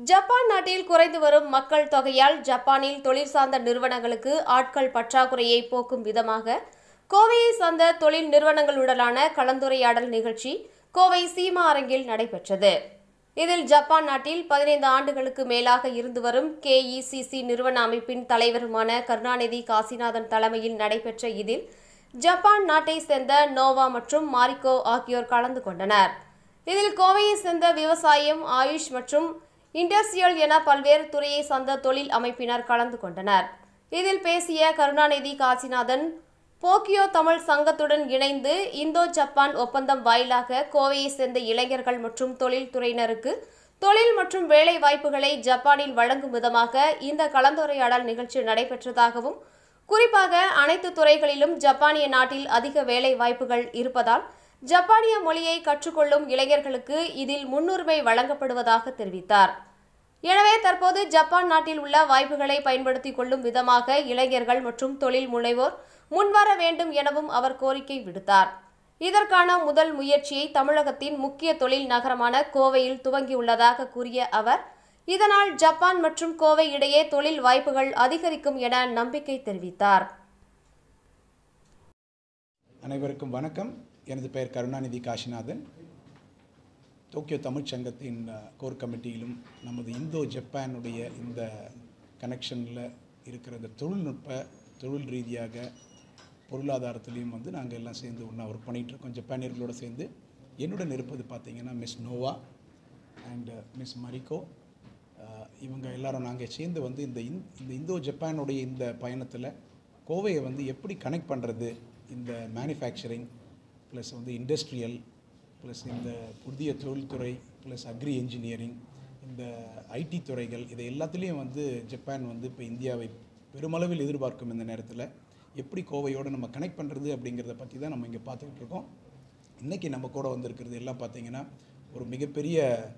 Japan நாட்டில் குறைந்து வரும் மக்கள் தொகையால் ஜப்பானில் தொழில் சார்ந்த நிறுவனங்களுக்கு ஆட்கள் பற்றாக்குறையை போக்கும் விதமாக கோவையை சார்ந்த தொழில் நிறுவனங்களுடனான கலந்துரையாடல் நிகழ்ச்சி கோவை சீமா அரங்கில் நடைபெற்றது இதில் ஜப்பான் நாட்டில் பதினைந்து ஆண்டுகளுக்கு மேலாக இருந்து வரும் கேஇசிசி நிறுவன அமைப்பின் தலைவருமான கருணாநிதி காசிநாதன் தலைமையில் நடைபெற்ற இதில் ஜப்பான் நாட்டை சேர்ந்த நோவா மற்றும் மாரிக்கோ ஆகியோர் கலந்து கொண்டனர் இதில் கோவையை சேர்ந்த விவசாயம் ஆயுஷ் மற்றும் இண்டஸ்ட்ரியல் என பல்வேறு துறையை சார்ந்த தொழில் அமைப்பினர் கலந்து கொண்டனர் இதில் பேசிய கருணாநிதி காசிநாதன் போக்கியோ தமிழ் சங்கத்துடன் இணைந்து இந்தோ ஜப்பான் ஒப்பந்தம் வாயிலாக கோவையை சேர்ந்த இளைஞர்கள் மற்றும் தொழில்துறையினருக்கு தொழில் மற்றும் வேலை வாய்ப்புகளை ஜப்பானில் வழங்கும் விதமாக இந்த கலந்துரையாடல் நிகழ்ச்சி நடைபெற்றதாகவும் குறிப்பாக அனைத்து துறைகளிலும் ஜப்பானிய நாட்டில் அதிக வேலை வாய்ப்புகள் இருப்பதால் ஜப்பானிய மொழியை கற்றுக்கொள்ளும் இளைஞர்களுக்கு இதில் முன்னுரிமை வழங்கப்படுவதாக தெரிவித்தார் எனவே தற்போது ஜப்பான் நாட்டில் உள்ள வாய்ப்புகளை பயன்படுத்திக் கொள்ளும் விதமாக இளைஞர்கள் மற்றும் தொழில் முனைவோர் முன்வர வேண்டும் எனவும் அவர் கோரிக்கை விடுத்தார் இதற்கான முதல் முயற்சியை தமிழகத்தின் முக்கிய தொழில் நகரமான கோவையில் துவங்கியுள்ளதாக கூறிய அவர் இதனால் ஜப்பான் மற்றும் கோவை இடையே தொழில் வாய்ப்புகள் அதிகரிக்கும் என நம்பிக்கை தெரிவித்தார் அனைவருக்கும் வணக்கம் எனது பெயர் கருணாநிதி காசிநாதன் டோக்கியோ தமிழ்ச் சங்கத்தின் கோர் கமிட்டியிலும் நமது இந்தோ ஜப்பானுடைய இந்த கனெக்ஷனில் இருக்கிற இந்த தொழில்நுட்ப தொழில் ரீதியாக பொருளாதாரத்துலேயும் வந்து நாங்கள் எல்லாம் சேர்ந்து ஒன்றா ஒர்க் பண்ணிகிட்ருக்கோம் ஜப்பானியர்களோடு சேர்ந்து என்னுடன் இருப்பது பார்த்திங்கன்னா miss Nova and miss Mariko இவங்க எல்லாரும் நாங்கள் சேர்ந்து வந்து இந்த இந் இந்த இந்தோ ஜப்பானுடைய இந்த பயணத்தில் கோவையை வந்து எப்படி கனெக்ட் பண்ணுறது இந்த மேனுஃபேக்சரிங் ப்ளஸ் வந்து இண்டஸ்ட்ரியல் ப்ளஸ் இந்த புதிய தொழில்துறை ப்ளஸ் அக்ரி என்ஜினியரிங் இந்த ஐடி துறைகள் இதை எல்லாத்துலேயும் வந்து ஜப்பான் வந்து இப்போ இந்தியாவை பெருமளவில் எதிர்பார்க்கும் இந்த நேரத்தில் எப்படி கோவையோடு நம்ம கனெக்ட் பண்ணுறது அப்படிங்கிறத பற்றி தான் நம்ம இங்கே பார்த்துக்கிட்டு இருக்கோம் இன்றைக்கி நம்ம கூட வந்திருக்கிறது எல்லாம் பார்த்திங்கன்னா ஒரு மிகப்பெரிய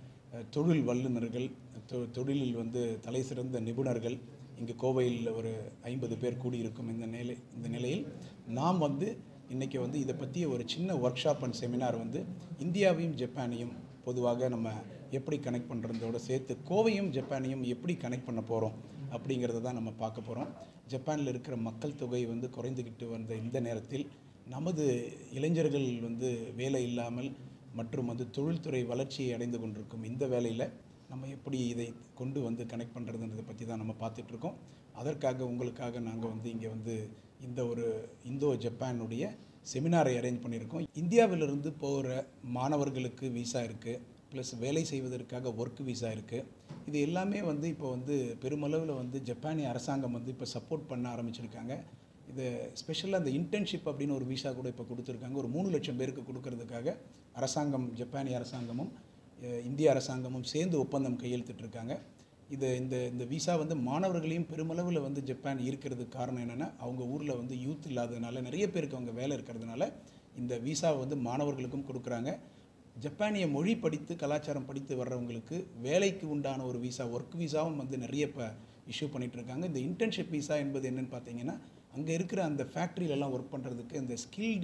தொழில் வல்லுநர்கள் தொ தொழிலில் வந்து தலை சிறந்த நிபுணர்கள் இங்கே கோவையில் ஒரு ஐம்பது பேர் கூடியிருக்கும் இந்த நிலை இந்த நிலையில் நாம் வந்து இன்றைக்கி வந்து இதை பற்றிய ஒரு சின்ன ஒர்க் ஷாப் அண்ட் செமினார் வந்து இந்தியாவையும் ஜப்பானையும் பொதுவாக நம்ம எப்படி கனெக்ட் பண்ணுறதோடு சேர்த்து கோவையும் ஜப்பானையும் எப்படி கனெக்ட் பண்ண போகிறோம் அப்படிங்கிறத தான் நம்ம பார்க்க போகிறோம் ஜப்பானில் இருக்கிற மக்கள் தொகை வந்து குறைந்துக்கிட்டு வந்த இந்த நேரத்தில் நமது இளைஞர்கள் வந்து வேலை இல்லாமல் மற்றும் வந்து தொழில்துறை வளர்ச்சியை அடைந்து கொண்டிருக்கும் இந்த வேலையில் நம்ம எப்படி இதை கொண்டு வந்து கனெக்ட் பண்ணுறதுன்றதை பற்றி தான் நம்ம பார்த்துட்ருக்கோம் அதற்காக உங்களுக்காக நாங்கள் வந்து இங்கே வந்து இந்த ஒரு இந்தோ ஜப்பானுடைய செமினாரை அரேஞ்ச் பண்ணியிருக்கோம் இந்தியாவிலிருந்து போகிற மாணவர்களுக்கு விசா இருக்குது ப்ளஸ் வேலை செய்வதற்காக ஒர்க் விசா இருக்குது இது எல்லாமே வந்து இப்போ வந்து பெருமளவில் வந்து ஜப்பானிய அரசாங்கம் வந்து இப்போ சப்போர்ட் பண்ண ஆரம்பிச்சிருக்காங்க இது ஸ்பெஷலாக அந்த இன்டர்ன்ஷிப் அப்படின்னு ஒரு விசா கூட இப்போ கொடுத்துருக்காங்க ஒரு மூணு லட்சம் பேருக்கு கொடுக்கறதுக்காக அரசாங்கம் ஜப்பானிய அரசாங்கமும் இந்திய அரசாங்கமும் சேர்ந்து ஒப்பந்தம் கையெழுத்திட்டிருக்காங்க இது இந்த இந்த விசா வந்து மாணவர்களையும் பெருமளவில் வந்து ஜப்பான் ஈர்க்கிறதுக்கு காரணம் என்னென்னா அவங்க ஊரில் வந்து யூத் இல்லாததுனால நிறைய பேருக்கு அவங்க வேலை இருக்கிறதுனால இந்த விசாவை வந்து மாணவர்களுக்கும் கொடுக்குறாங்க ஜப்பானிய மொழி படித்து கலாச்சாரம் படித்து வர்றவங்களுக்கு வேலைக்கு உண்டான ஒரு விசா ஒர்க் விசாவும் வந்து நிறைய இப்போ இஷ்யூ பண்ணிகிட்ருக்காங்க இந்த இன்டர்ன்ஷிப் விசா என்பது என்னென்னு பார்த்தீங்கன்னா அங்கே இருக்கிற அந்த ஃபேக்ட்ரியிலலாம் ஒர்க் பண்ணுறதுக்கு இந்த ஸ்கில்டு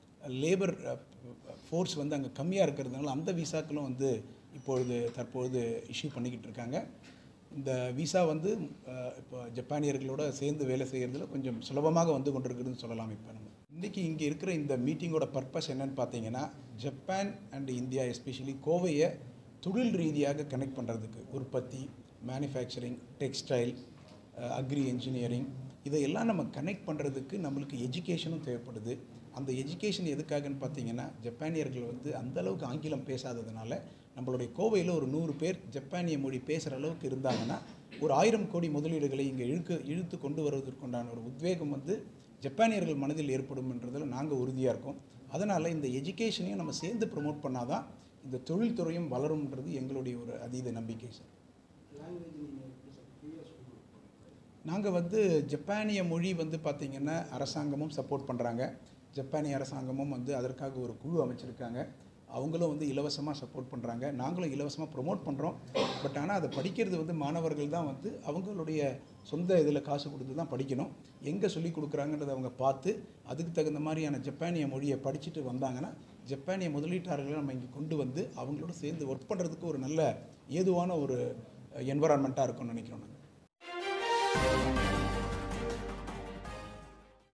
லேபர் ஃபோர்ஸ் வந்து அங்கே கம்மியாக இருக்கிறதுனால அந்த விசாக்களும் வந்து இப்பொழுது தற்பொழுது இஷ்யூ பண்ணிக்கிட்டு இருக்காங்க இந்த விசா வந்து இப்போ ஜப்பானியர்களோட சேர்ந்து வேலை செய்கிறதுல கொஞ்சம் சுலபமாக வந்து கொண்டிருக்குதுன்னு சொல்லலாம் இப்போ நம்ம இன்றைக்கி இங்கே இருக்கிற இந்த மீட்டிங்கோட பர்பஸ் என்னென்னு பார்த்தீங்கன்னா ஜப்பான் அண்ட் இந்தியா எஸ்பெஷலி கோவையை தொழில் ரீதியாக கனெக்ட் பண்ணுறதுக்கு உற்பத்தி மேனுஃபேக்சரிங் டெக்ஸ்டைல் அக்ரி என்ஜினியரிங் இதையெல்லாம் நம்ம கனெக்ட் பண்ணுறதுக்கு நம்மளுக்கு எஜுகேஷனும் தேவைப்படுது அந்த எஜுகேஷன் எதுக்காகன்னு பார்த்தீங்கன்னா ஜப்பானியர்கள் வந்து அந்தளவுக்கு ஆங்கிலம் பேசாததுனால நம்மளுடைய கோவையில் ஒரு நூறு பேர் ஜப்பானிய மொழி பேசுகிற அளவுக்கு இருந்தாங்கன்னா ஒரு ஆயிரம் கோடி முதலீடுகளை இங்கே இழுக்க இழுத்து கொண்டு வருவதற்குண்டான ஒரு உத்வேகம் வந்து ஜப்பானியர்கள் மனதில் ஏற்படும் என்றதில் நாங்கள் உறுதியாக இருக்கோம் அதனால் இந்த எஜுகேஷனையும் நம்ம சேர்ந்து ப்ரொமோட் பண்ணால் தான் இந்த தொழில்துறையும் வளரும்ன்றது எங்களுடைய ஒரு அதீத நம்பிக்கை சார் நாங்கள் வந்து ஜப்பானிய மொழி வந்து பார்த்திங்கன்னா அரசாங்கமும் சப்போர்ட் பண்ணுறாங்க ஜப்பானிய அரசாங்கமும் வந்து அதற்காக ஒரு குழு அமைச்சிருக்காங்க அவங்களும் வந்து இலவசமாக சப்போர்ட் பண்ணுறாங்க நாங்களும் இலவசமாக ப்ரொமோட் பண்ணுறோம் பட் ஆனால் அதை படிக்கிறது வந்து மாணவர்கள் தான் வந்து அவங்களுடைய சொந்த இதில் காசு கொடுத்து தான் படிக்கணும் எங்கே சொல்லி கொடுக்குறாங்கன்றதை அவங்க பார்த்து அதுக்கு தகுந்த மாதிரியான ஜப்பானிய மொழியை படிச்சுட்டு வந்தாங்கன்னா ஜப்பானிய முதலீட்டாளர்களை நம்ம இங்கே கொண்டு வந்து அவங்களோட சேர்ந்து ஒர்க் பண்ணுறதுக்கு ஒரு நல்ல ஏதுவான ஒரு என்வரான்மெண்ட்டாக இருக்கும்னு நினைக்கிறோம் நாங்கள்